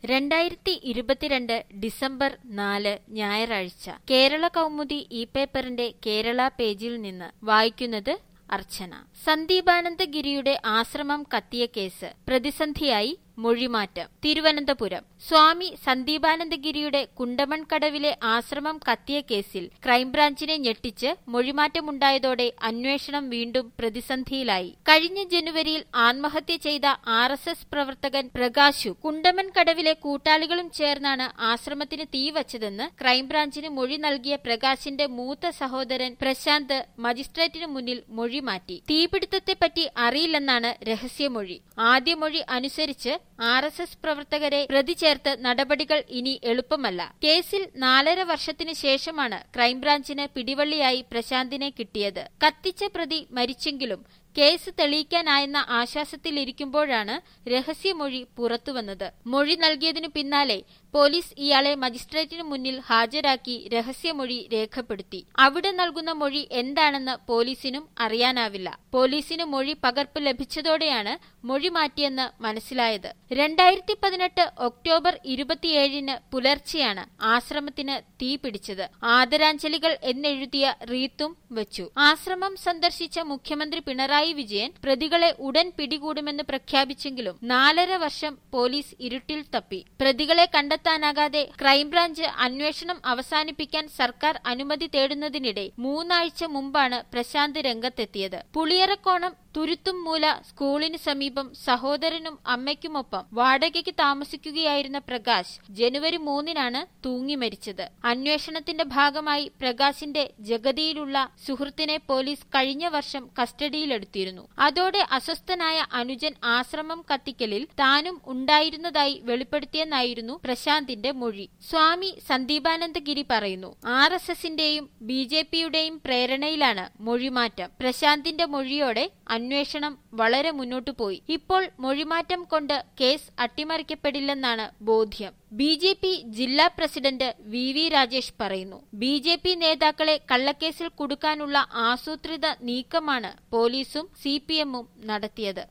രണ്ടായിരത്തി ഇരുപത്തിരണ്ട് ഡിസംബർ നാല് ഞായറാഴ്ച കേരള കൗമുദി ഇ പേപ്പറിന്റെ കേരള പേജിൽ നിന്ന് വായിക്കുന്നത് അർച്ചന സന്ദീപാനന്ദഗിരിയുടെ ആശ്രമം കത്തിയ കേസ് പ്രതിസന്ധിയായി മൊഴിമാറ്റം തിരുവനന്തപുരം സ്വാമി സന്ദീപാനന്ദഗിരിയുടെ കുണ്ടമൺ കടവിലെ ആശ്രമം കത്തിയ കേസിൽ ക്രൈംബ്രാഞ്ചിനെ ഞെട്ടിച്ച് മൊഴിമാറ്റമുണ്ടായതോടെ അന്വേഷണം വീണ്ടും പ്രതിസന്ധിയിലായി കഴിഞ്ഞ ജനുവരിയിൽ ആത്മഹത്യ ചെയ്ത ആർ എസ് എസ് പ്രവർത്തകൻ പ്രകാശു കുണ്ടമൺ കടവിലെ കൂട്ടാളികളും ചേർന്നാണ് ആശ്രമത്തിന് തീവച്ചതെന്ന് ക്രൈംബ്രാഞ്ചിന് മൊഴി നൽകിയ പ്രകാശിന്റെ മൂത്ത സഹോദരൻ പ്രശാന്ത് മജിസ്ട്രേറ്റിന് മുന്നിൽ മൊഴി മാറ്റി തീപിടുത്തത്തെപ്പറ്റി അറിയില്ലെന്നാണ് രഹസ്യമൊഴി ആദ്യ മൊഴി അനുസരിച്ച് ആർ എസ് എസ് പ്രവർത്തകരെ പ്രതി ചേർത്ത് നടപടികൾ ഇനി എളുപ്പമല്ല കേസിൽ നാലര വർഷത്തിനു ശേഷമാണ് ക്രൈംബ്രാഞ്ചിന് പിടിവള്ളിയായി പ്രശാന്തിനെ കിട്ടിയത് കത്തിച്ച പ്രതി മരിച്ചെങ്കിലും കേസ് തെളിയിക്കാനായെന്ന ആശ്വാസത്തിലിരിക്കുമ്പോഴാണ് രഹസ്യമൊഴി പുറത്തുവന്നത് മൊഴി നൽകിയതിനു പിന്നാലെ പോലീസ് ഇയാളെ മജിസ്ട്രേറ്റിനു മുന്നിൽ ഹാജരാക്കി രഹസ്യമൊഴി രേഖപ്പെടുത്തി അവിടെ നൽകുന്ന മൊഴി എന്താണെന്ന് പോലീസിനും അറിയാനാവില്ല പോലീസിന് മൊഴി പകർപ്പ് ലഭിച്ചതോടെയാണ് മൊഴി മാറ്റിയെന്ന് മനസ്സിലായത് രണ്ടായിരത്തി പതിനെട്ട് ഒക്ടോബർ ഇരുപത്തിയേഴിന് പുലർച്ചെയാണ് ആശ്രമത്തിന് തീ പിടിച്ചത് ആദരാഞ്ജലികൾ എന്നെഴുതിയ റീത്തും വെച്ചു ആശ്രമം സന്ദർശിച്ച മുഖ്യമന്ത്രി പിണറായി വിജയൻ പ്രതികളെ ഉടൻ പിടികൂടുമെന്ന് പ്രഖ്യാപിച്ചെങ്കിലും നാലര വർഷം പോലീസ് ഇരുട്ടിൽ തപ്പി പ്രതികളെ കണ്ടെത്താനാകാതെ ക്രൈംബ്രാഞ്ച് അന്വേഷണം അവസാനിപ്പിക്കാൻ സർക്കാർ അനുമതി തേടുന്നതിനിടെ മൂന്നാഴ്ച മുമ്പാണ് പ്രശാന്ത് രംഗത്തെത്തിയത് പുളിയറക്കോണം തുരുത്തും മൂല സ്കൂളിന് സമീപം സഹോദരനും അമ്മയ്ക്കുമൊപ്പം വാടകയ്ക്ക് താമസിക്കുകയായിരുന്ന പ്രകാശ് ജനുവരി മൂന്നിനാണ് തൂങ്ങി മരിച്ചത് അന്വേഷണത്തിന്റെ ഭാഗമായി പ്രകാശിന്റെ ജഗതിയിലുള്ള സുഹൃത്തിനെ പോലീസ് കഴിഞ്ഞ വർഷം കസ്റ്റഡിയിലെടുത്തിരുന്നു അതോടെ അസ്വസ്ഥനായ അനുജൻ ആശ്രമം കത്തിക്കലിൽ താനും ഉണ്ടായിരുന്നതായി വെളിപ്പെടുത്തിയെന്നായിരുന്നു പ്രശാന്തിന്റെ മൊഴി സ്വാമി സന്ദീപാനന്ദഗിരി പറയുന്നു ആർ എസ് എസിന്റെയും ബി ജെ പിയുടെയും പ്രേരണയിലാണ് മൊഴിമാറ്റം പ്രശാന്തിന്റെ മൊഴിയോടെ അന്വേഷണം വളരെ മുന്നോട്ടു പോയി ഇപ്പോൾ മൊഴിമാറ്റം കൊണ്ട് കേസ് അട്ടിമറിക്കപ്പെടില്ലെന്നാണ് ബോധ്യം ബി ജെ പി ജില്ലാ പ്രസിഡന്റ് വി വി രാജേഷ് പറയുന്നു ബി ജെ പി നേതാക്കളെ കള്ളക്കേസിൽ കുടുക്കാനുള്ള ആസൂത്രിത നീക്കമാണ് പോലീസും സി പി എമ്മും നടത്തിയത്